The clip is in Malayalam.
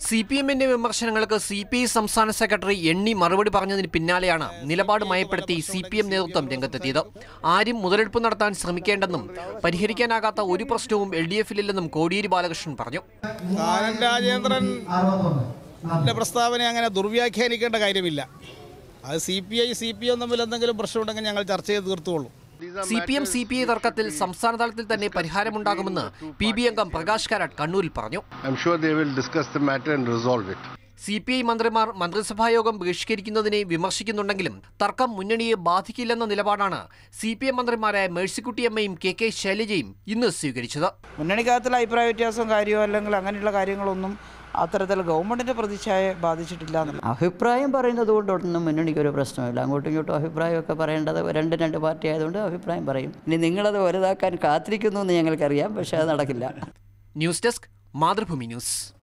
സി പി എമ്മിന്റെ വിമർശനങ്ങൾക്ക് സി പി ഐ സംസ്ഥാന സെക്രട്ടറി എണ്ണി മറുപടി പറഞ്ഞതിന് പിന്നാലെയാണ് നിലപാട് മയപ്പെടുത്തി സി പി എം നേതൃത്വം രംഗത്തെത്തിയത് ആരും മുതലെടുപ്പ് നടത്താൻ ശ്രമിക്കേണ്ടെന്നും പരിഹരിക്കാനാകാത്ത ഒരു പ്രശ്നവും എൽ ഡി എഫിലില്ലെന്നും കോടിയേരി ബാലകൃഷ്ണൻ പറഞ്ഞു കാനൻ രാജേന്ദ്രൻ പ്രസ്താവന അങ്ങനെ ദുർവ്യാഖ്യാനിക്കേണ്ട കാര്യമില്ല അത് C P I C P M തമ്മിൽ എന്തെങ്കിലും പ്രശ്നമുണ്ടെങ്കിൽ ഞങ്ങൾ ചർച്ച ചെയ്ത് തീർത്തുകൊള്ളും C P M C P I തർക്കത്തിൽ സംസ്ഥാന തലത്തിൽ തന്നെ പരിഹാരമുണ്ടാകുമെന്ന് പി ബി അംഗം പ്രകാശ് കാരാട്ട് കണ്ണൂരിൽ പറഞ്ഞു I'm sure they will discuss the matter and resolve it. C P I മന്ത്രിമാർ മന്ത്രിസഭായോഗം ബഹിഷ്കരിക്കുന്നതിനെ വിമർശിക്കുന്നുണ്ടെങ്കിലും തർക്കം മുന്നണിയെ ബാധിക്കില്ലെന്ന നിലപാടാണ് സി പി എം മന്ത്രിമാരായ മേഴ്സിക്കുട്ടിയമ്മയും കെ കെ ശൈലജയും ഇന്ന് സ്വീകരിച്ചത് മുന്നണിക്കകത്തുള്ള അഭിപ്രായ വ്യത്യാസവും കാര്യമോ അല്ലെങ്കിൽ അങ്ങനെയുള്ള കാര്യങ്ങളൊന്നും അത്തരത്തിൽ ഗവൺമെൻറ്റിൻ്റെ പ്രതിച്ഛായ ബാധിച്ചിട്ടില്ല എന്നുള്ള അഭിപ്രായം പറയുന്നത് കൊണ്ടൊന്നും മുന്നണിക്ക് ഒരു പ്രശ്നമില്ല അങ്ങോട്ടും ഇങ്ങോട്ടും അഭിപ്രായമൊക്കെ പറയേണ്ടത് രണ്ട് രണ്ട് പാർട്ടി ആയതുകൊണ്ട് അഭിപ്രായം പറയും ഇനി നിങ്ങളത് വലുതാക്കാൻ കാത്തിരിക്കുന്നു എന്ന് ഞങ്ങൾക്കറിയാം പക്ഷേ അത് നടക്കില്ല ന്യൂസ് ഡെസ്ക് മാതൃഭൂമി ന്യൂസ്